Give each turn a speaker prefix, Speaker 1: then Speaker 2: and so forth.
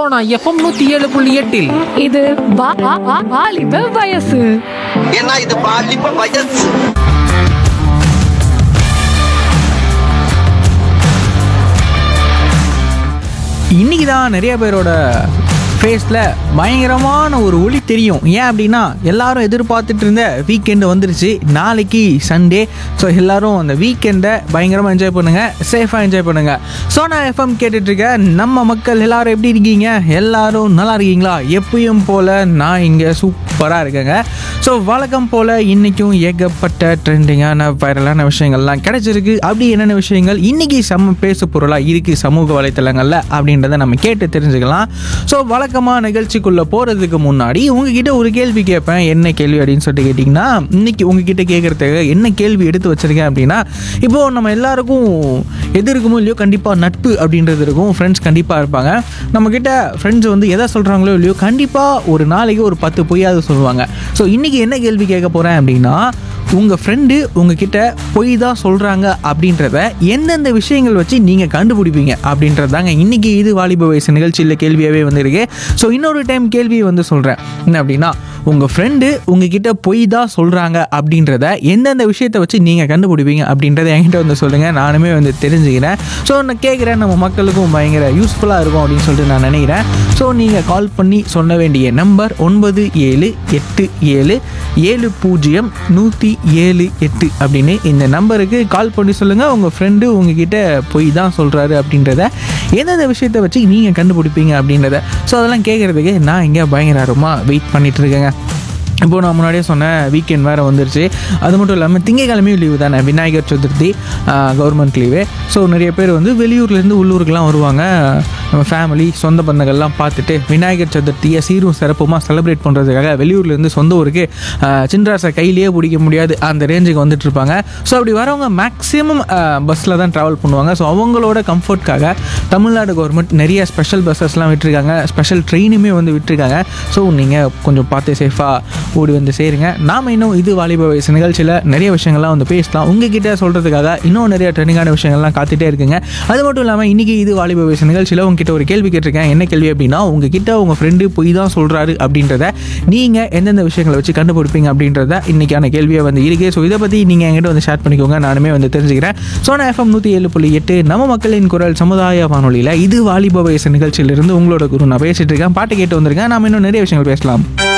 Speaker 1: Sona FM நூத்தி ஏழு புள்ளி எட்டில்
Speaker 2: இது வா- வா- வா- வாலிப வயசு
Speaker 3: ஏன்னா இது பாலிப்ப வயசு
Speaker 4: இன்னைக்கு தான் நிறைய பேரோட ஃபேஸில் பயங்கரமான ஒரு ஒளி தெரியும் ஏன் அப்படின்னா எல்லாரும் எதிர்பார்த்துட்டு இருந்த வீக்கெண்டு வந்துருச்சு நாளைக்கு சண்டே ஸோ எல்லாரும் அந்த வீக்கெண்டை பயங்கரமாக என்ஜாய் பண்ணுங்கள் சேஃபாக என்ஜாய் பண்ணுங்கள் சோனா எஃப்எம் கேட்டுட்ருக்க நம்ம மக்கள் எல்லாரும் எப்படி இருக்கீங்க எல்லாரும் நல்லா இருக்கீங்களா எப்பயும் போல் நான் இங்கே சூப்பராக இருக்கேங்க ஸோ வழக்கம் போல் இன்றைக்கும் ஏகப்பட்ட ட்ரெண்டிங்கான வைரலான விஷயங்கள்லாம் கிடைச்சிருக்கு அப்படி என்னென்ன விஷயங்கள் இன்றைக்கி செம்ம பேசு பொருளாக இருக்குது சமூக வலைத்தளங்களில் அப்படின்றத நம்ம கேட்டு தெரிஞ்சுக்கலாம் ஸோ வழக்கமாக நிகழ்ச்சிக்குள்ளே போகிறதுக்கு முன்னாடி உங்ககிட்ட ஒரு கேள்வி கேட்பேன் என்ன கேள்வி அப்படின்னு சொல்லிட்டு கேட்டிங்கன்னா இன்றைக்கி உங்ககிட்ட கேட்குறதுக்கு என்ன கேள்வி எடுத்து வச்சுருக்கேன் அப்படின்னா இப்போது நம்ம எல்லாருக்கும் எது இருக்குமோ இல்லையோ கண்டிப்பாக நட்பு அப்படின்றது இருக்கும் ஃப்ரெண்ட்ஸ் கண்டிப்பாக இருப்பாங்க நம்மக்கிட்ட ஃப்ரெண்ட்ஸ் வந்து எதை சொல்கிறாங்களோ இல்லையோ கண்டிப்பாக ஒரு நாளைக்கு ஒரு பத்து பொய்யாவது சொல்லுவாங்க ஸோ இன்றைக்கி என்ன கேள்வி கேட்க போகிறேன் அப்படின்னா உங்கள் ஃப்ரெண்டு உங்ககிட்ட பொய் தான் சொல்கிறாங்க அப்படின்றத எந்தெந்த விஷயங்கள் வச்சு நீங்கள் கண்டுபிடிப்பீங்க அப்படின்றது தாங்க இன்றைக்கி இது வாலிப வயசு நிகழ்ச்சியில் கேள்வியாகவே வந்திருக்கு ஸோ இன்னொரு டைம் கேள்வியை வந்து சொல்கிறேன் என்ன அப்படின்னா உங்கள் ஃப்ரெண்டு உங்ககிட்ட பொய் தான் சொல்கிறாங்க அப்படின்றத எந்தெந்த விஷயத்தை வச்சு நீங்கள் கண்டுபிடிப்பீங்க அப்படின்றத என்கிட்ட வந்து சொல்லுங்கள் நானுமே வந்து தெரிஞ்சுக்கிறேன் ஸோ நான் கேட்குறேன் நம்ம மக்களுக்கும் பயங்கர யூஸ்ஃபுல்லாக இருக்கும் அப்படின்னு சொல்லிட்டு நான் நினைக்கிறேன் ஸோ நீங்கள் கால் பண்ணி சொல்ல வேண்டிய நம்பர் ஒன்பது ஏழு எட்டு ஏழு ஏழு பூஜ்ஜியம் நூற்றி ஏழு எட்டு அப்படின்னு இந்த நம்பருக்கு கால் பண்ணி சொல்லுங்கள் உங்கள் ஃப்ரெண்டு உங்ககிட்ட பொய் தான் சொல்கிறாரு அப்படின்றத எந்தெந்த விஷயத்தை வச்சு நீங்கள் கண்டுபிடிப்பீங்க அப்படின்றத ஸோ அதெல்லாம் கேட்குறதுக்கு நான் இங்கே பயங்கர ஆர்வமாக வெயிட் பண்ணிட்டு இருக்கேங்க இப்போ நான் முன்னாடியே சொன்னேன் வீக்கெண்ட் வேறு வந்துருச்சு அது மட்டும் இல்லாமல் திங்கக்கிழமையும் லீவு தானே Vinayagar Chaturthi government leave so நிறைய பேர் வந்து வெளியூர்லேருந்து உள்ளூருக்குலாம் வருவாங்க நம்ம ஃபேமிலி சொந்த பந்தங்கள்லாம் பார்த்துட்டு விநாயகர் சதுர்த்தியை சீரும் சிறப்புமாக செலிப்ரேட் பண்ணுறதுக்காக வெளியூர்லேருந்து சொந்த ஊருக்கு சின்ராசை கையிலேயே பிடிக்க முடியாது அந்த ரேஞ்சுக்கு வந்துட்டு இருப்பாங்க ஸோ அப்படி வரவங்க மேக்ஸிமம் பஸ்ஸில் தான் ட்ராவல் பண்ணுவாங்க ஸோ அவங்களோட கம்ஃபர்ட்காக தமிழ்நாடு கவர்மெண்ட் நிறைய ஸ்பெஷல் பஸ்ஸஸ்லாம் விட்டுருக்காங்க ஸ்பெஷல் ட்ரெயினுமே வந்து விட்டுருக்காங்க ஸோ நீங்கள் கொஞ்சம் பார்த்து சேஃபாக ஓடி வந்து சேருங்க நாம் இன்னும் இது வாலிப வயசு நிகழ்ச்சியில் நிறைய விஷயங்கள்லாம் வந்து பேசலாம் உங்ககிட்ட சொல்கிறதுக்காக இன்னும் நிறைய ட்ரெண்டிங்கான விஷயங்கள்லாம் காத்துட்டே இருக்குங்க அது மட்டும் இல்லாமல் இன்றைக்கி இது வாலிப வயசு நிகழ்ச்சியில் உங்ககிட்ட ஒரு கேள்வி கேட்டிருக்கேன் என்ன கேள்வி அப்படின்னா உங்ககிட்ட உங்கள் ஃப்ரெண்டு பொய் தான் சொல்கிறாரு அப்படின்றத நீங்கள் எந்தெந்த விஷயங்களை வச்சு கண்டுபிடிப்பீங்க அப்படின்றத இன்றைக்கான கேள்வியாக வந்து இருக்கு ஸோ இதை பற்றி நீங்கள் என்கிட்ட வந்து ஷேர் பண்ணிக்கோங்க நானுமே வந்து தெரிஞ்சுக்கிறேன் சோனா எஃப்எம் நூற்றி ஏழு புள்ளி எட்டு நம்ம மக்களின் குரல் சமுதாய வானொலியில் இது வாலிப வயசு நிகழ்ச்சியிலிருந்து உங்களோட குரு நான் பேசிட்டு இருக்கேன் பாட்டு கேட்டு வந்திருக்கேன் நாம இன்னும் நிறைய விஷயங்கள் பேசலாம்